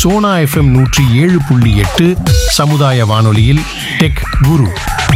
Sona FM நூற்றி ஏழு புள்ளி எட்டு சமுதாய வானொலியில் டெக் குரு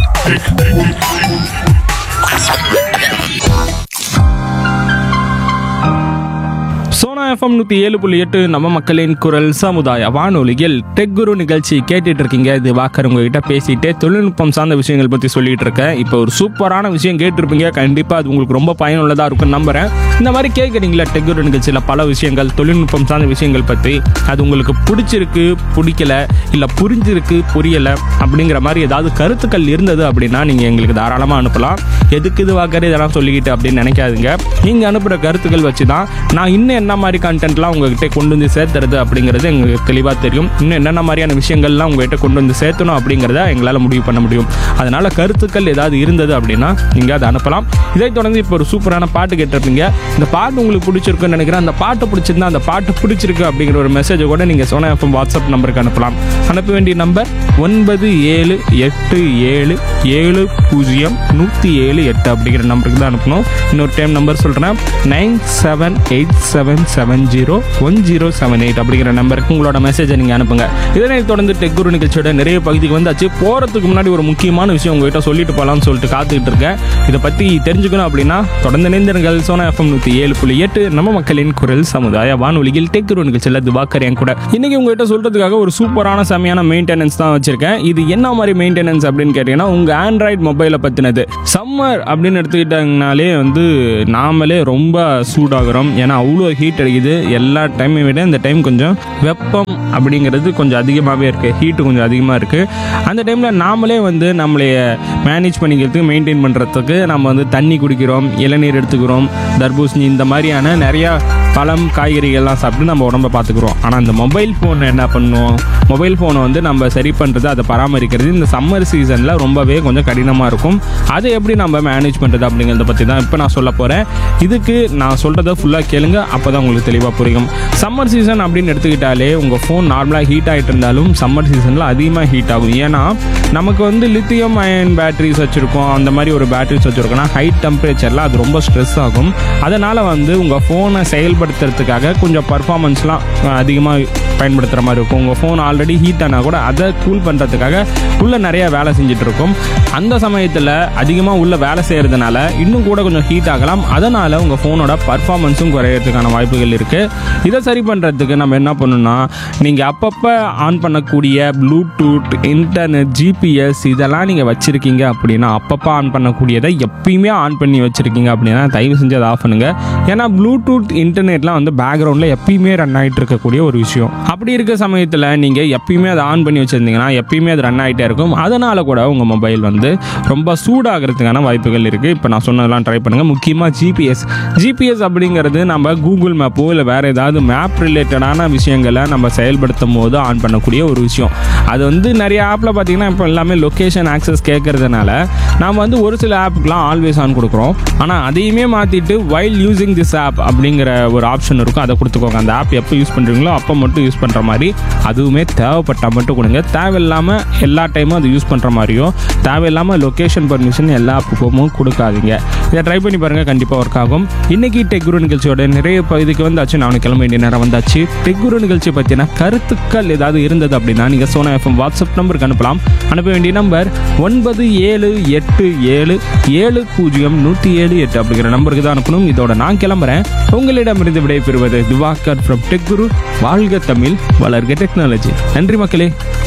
சோனா எஃப்எம் நூற்றி ஏழு புள்ளி எட்டு நம்ம மக்களின் குரல் சமுதாய வானொலியில் டெக் குரு நிகழ்ச்சி கேட்டுட்டு இருக்கீங்க இது வாக்கர் உங்ககிட்ட பேசிட்டு தொழில்நுட்பம் சார்ந்த விஷயங்கள் பற்றி சொல்லிட்டு இருக்கேன் இப்போ ஒரு சூப்பரான விஷயம் கேட்டிருப்பீங்க கண்டிப்பாக அது உங்களுக்கு ரொம்ப பயனுள்ளதாக இருக்கும்னு நம்புறேன் இந்த மாதிரி கேட்குறீங்களா டெக் குரு நிகழ்ச்சியில் பல விஷயங்கள் தொழில்நுட்பம் சார்ந்த விஷயங்கள் பற்றி அது உங்களுக்கு பிடிச்சிருக்கு பிடிக்கல இல்லை புரிஞ்சிருக்கு புரியலை அப்படிங்கிற மாதிரி ஏதாவது கருத்துக்கள் இருந்தது அப்படின்னா நீங்கள் எங்களுக்கு தாராளமாக அனுப்பலாம் எதுக்கு இது வாக்கர் இதெல்லாம் சொல்லிக்கிட்டு அப்படின்னு நினைக்காதீங்க நீங்கள் அனுப்புகிற கருத்துக்கள் வச்சு தான் நான் இன்னும் என்ன மாதிரி கண்டென்ட்லாம் உங்ககிட்ட கொண்டு வந்து சேர்த்துறது அப்படிங்கிறது எங்களுக்கு தெளிவாக தெரியும் இன்னும் என்னென்ன மாதிரியான விஷயங்கள்லாம் உங்ககிட்ட கொண்டு வந்து சேர்த்தணும் அப்படிங்கிறத எங்களால் முடிவு பண்ண முடியும் அதனால் கருத்துக்கள் ஏதாவது இருந்தது அப்படின்னா நீங்கள் அதை அனுப்பலாம் இதைத் தொடர்ந்து இப்போ ஒரு சூப்பரான பாட்டு கேட்டிருப்பீங்க இந்த பாட்டு உங்களுக்கு பிடிச்சிருக்குன்னு நினைக்கிறேன் அந்த பாட்டு பிடிச்சிருந்தா அந்த பாட்டு பிடிச்சிருக்கு அப்படிங்கிற ஒரு மெசேஜை கூட நீங்கள் சோனா எஃப்எம் வாட்ஸ்அப் நம்பருக்கு அனுப்பலாம் அனுப்ப வேண்டிய நம்பர் ஒன்பது ஏழு எட்டு ஏழு ஏழு பூஜ்ஜியம் நூற்றி ஏழு எட்டு அப்படிங்கிற நம்பருக்கு தான் அனுப்பணும் இன்னொரு டைம் நம்பர் சொல்கிறேன் nine seven eight seven seven zero one zero seven eight அப்படிங்கிற நம்பருக்கு உங்களோட மெசேஜை நீங்கள் அனுப்புங்க இதனை தொடர்ந்து டெக் குரு நிகழ்ச்சியோட நிறைய பகுதிக்கு வந்தாச்சு போகிறதுக்கு முன்னாடி ஒரு முக்கியமான விஷயம் உங்ககிட்ட சொல்லிட்டு போகலாம்னு சொல்லிட்டு காத்துக்கிட்டு இருக்கேன் இதை பற்றி தெரிஞ்சுக்கணும் அப்படின்னா தொடர்ந்து இணைந்திருங்கள் சோனா எஃப்எம் நூற்றி ஏழு புள்ளி எட்டு நம்ம மக்களின் குரல் சமுதாய வானொலியில் டெக் குரு நிகழ்ச்சியில் திவாக்கர் என் கூட இன்னைக்கு உங்ககிட்ட சொல்றதுக்காக ஒரு சூப்பரான செமையான மெயின்டெனன்ஸ் தான் வச்சிருக்கேன் இது என்ன மாதிரி மெயின்டெனன்ஸ் அப்படின்னு கேட்டீங்கன்னா உங்க ஆண்ட்ராய்டு மொபைலை பத்தினது சம்மர் அப்படின்னு எடுத்துக்கிட்டாங்கனாலே வந்து நாமளே ரொம்ப சூடாகிறோம் ஏன்னா அவ்வளோ ஹீட் அடிக்குது எல்லா டைமை விட இந்த டைம் கொஞ்சம் வெப்பம் அப்படிங்கிறது கொஞ்சம் அதிகமாகவே இருக்குது ஹீட்டு கொஞ்சம் அதிகமாக இருக்குது அந்த டைமில் நாமளே வந்து நம்மளைய மேனேஜ் பண்ணிக்கிறதுக்கு மெயின்டைன் பண்ணுறதுக்கு நம்ம வந்து தண்ணி குடிக்கிறோம் இளநீர் எடுத்துக்கிறோம் தர்பூசணி இந்த மாதிரியான நிறையா பழம் காய்கறிகள்லாம் சாப்பிட்டு நம்ம உடம்ப பார்த்துக்குறோம் ஆனால் இந்த மொபைல் ஃபோன் என்ன பண்ணுவோம் மொபைல் ஃபோனை வந்து நம்ம சரி பண்ணுறது அதை பராமரிக்கிறது இந்த சம்மர் சீசனில் ரொம்பவே கொஞ்சம் கடினமாக இருக்கும் அதை எப்படி நம்ம மேனேஜ் பண்ணுறது அப்படிங்கிறத பற்றி தான் இப்போ நான் சொல்ல போகிறேன் இதுக்கு நான் சொல்கிறத ஃபுல்லாக கேளுங்க அப்போ தான் உங்களுக்கு தெளிவாக புரியும் சம்மர் சீசன் அப்படின்னு எடுத்துக்கிட்டாலே உங்கள் ஃபோன் நார்மலாக ஹீட் ஆகிட்டு இருந்தாலும் சம்மர் சீசனில் அதிகமாக ஹீட் ஆகும் ஏன்னா நமக்கு வந்து லித்தியம் அயன் பேட்டரிஸ் வச்சுருக்கோம் அந்த மாதிரி ஒரு பேட்டரிஸ் வச்சுருக்கோம்னா ஹை டெம்பரேச்சரில் அது ரொம்ப ஸ்ட்ரெஸ் ஆகும் அதனால் வந்து உங்கள் ஃபோனை செயல்படுத்துறதுக்காக கொஞ்சம் பர்ஃபார்மன்ஸ்லாம் அதிகமாக பயன்படுத்துகிற மாதிரி இருக்கும் உங்கள் ஃபோன் ஆல்ரெடி ஹீட் ஆனால் கூட அதை கூல் பண்ணுறதுக்காக உள்ளே நிறைய வேலை செஞ்சுட்டு இருக்கும் அந்த சமயத்தில் அதிகமாக உள்ள வேலை செய்கிறதுனால இன்னும் கூட கொஞ்சம் ஹீட் ஆகலாம் அதனால் உங்கள் ஃபோனோட பர்ஃபார்மன்ஸும் குறையிறதுக்கான வாய்ப்புகள் இருக்குது இதை சரி பண்ணுறதுக்கு நம்ம என்ன பண்ணணும்னா நீங்கள் அப்பப்போ ஆன் பண்ணக்கூடிய ப்ளூடூத் இன்டர்நெட் ஜிபிஎஸ் இதெல்லாம் நீங்கள் வச்சுருக்கீங்க அப்படின்னா அப்பப்போ ஆன் பண்ணக்கூடியதை எப்பயுமே ஆன் பண்ணி வச்சுருக்கீங்க அப்படின்னா தயவு செஞ்சு அதை ஆஃப் பண்ணுங்கள் ஏன்னா ப்ளூடூத் இன்டர்நெட்லாம் வந்து பேக்ரவுண்டில் எப்பயுமே ரன் ஆகிட்டு இருக்கக்கூடிய ஒரு விஷயம் அப்படி இருக்க சமயத்தில் நீங்கள் எப்பயுமே அதை ஆன் பண்ணி வச்சுருந்தீங்கன்னா எப்பயுமே அது ரன் ஆகிட்டே இருக்கும் அதனால் கூட உங்கள் மொபைல் வந்து ரொம்ப சூடாகிறதுக்கான வாய்ப்புகள் இருக்குது இப்போ நான் சொன்னதெல்லாம் ட்ரை பண்ணுங்கள் முக்கியமாக ஜிபிஎஸ் ஜிபிஎஸ் அப்படிங்கிறது நம்ம கூகுள் மேப்போ இல்லை வேறு ஏதாவது மேப் ரிலேட்டடான விஷயங்களை நம்ம செயல்படுத்தும் போது ஆன் பண்ணக்கூடிய ஒரு விஷயம் அது வந்து நிறைய ஆப்பில் பார்த்தீங்கன்னா இப்போ எல்லாமே லொக்கேஷன் ஆக்சஸ் கேட்கறதுனால நாம் வந்து ஒரு சில ஆப்புக்கெலாம் ஆல்வேஸ் ஆன் கொடுக்குறோம் ஆனால் அதையுமே மாற்றிட்டு வைல் யூசிங் திஸ் ஆப் அப்படிங்கிற ஒரு ஆப்ஷன் இருக்கும் அதை கொடுத்துக்கோங்க அந்த ஆப் எப்போ யூஸ் பண்ணுறீங்களோ அப்போ மட்டும் யூஸ் பண்ணுற மாதிரி அதுவுமே தேவைப்பட்டால் மட்டும் கொடுங்க தேவையில்லாமல் எல்லா டைமும் அது யூஸ் பண்ணுற மாதிரியும் தேவையில்லாமல் லொக்கேஷன் பர்மிஷன் எல்லா ஆப்புக்கும் கொடுக்காதீங்க இதை ட்ரை பண்ணி பாருங்கள் கண்டிப்பாக ஒர்க் ஆகும் இன்னைக்கு டெக் குரு நிகழ்ச்சியோட நிறைய பகுதிக்கு வந்தாச்சு நான் கிளம்ப வேண்டிய நேரம் வந்தாச்சு டெக் குரு நிகழ்ச்சி பற்றின கருத்துக்கள் ஏதாவது இருந்தது அப்படின்னா நீங்கள் சோனா எஃப்எம் வாட்ஸ்அப் நம்பருக்கு அனுப்பலாம் அனுப்ப வேண்டிய நம்பர் ஒன்பது ஏழு எட்டு ஏழு ஏழு பூஜ்ஜியம் நூற்றி ஏழு எட்டு அப்படிங்கிற நம்பருக்கு தான் அனுப்பணும் இதோட நான் கிளம்புறேன் உங்களிடமிருந்து விடைபெறுவது திவாகர் ஃப்ரம் டெக் குரு வாழ்க தமிழ் வளர்க டெக்னாலஜி நன்றி மக்களே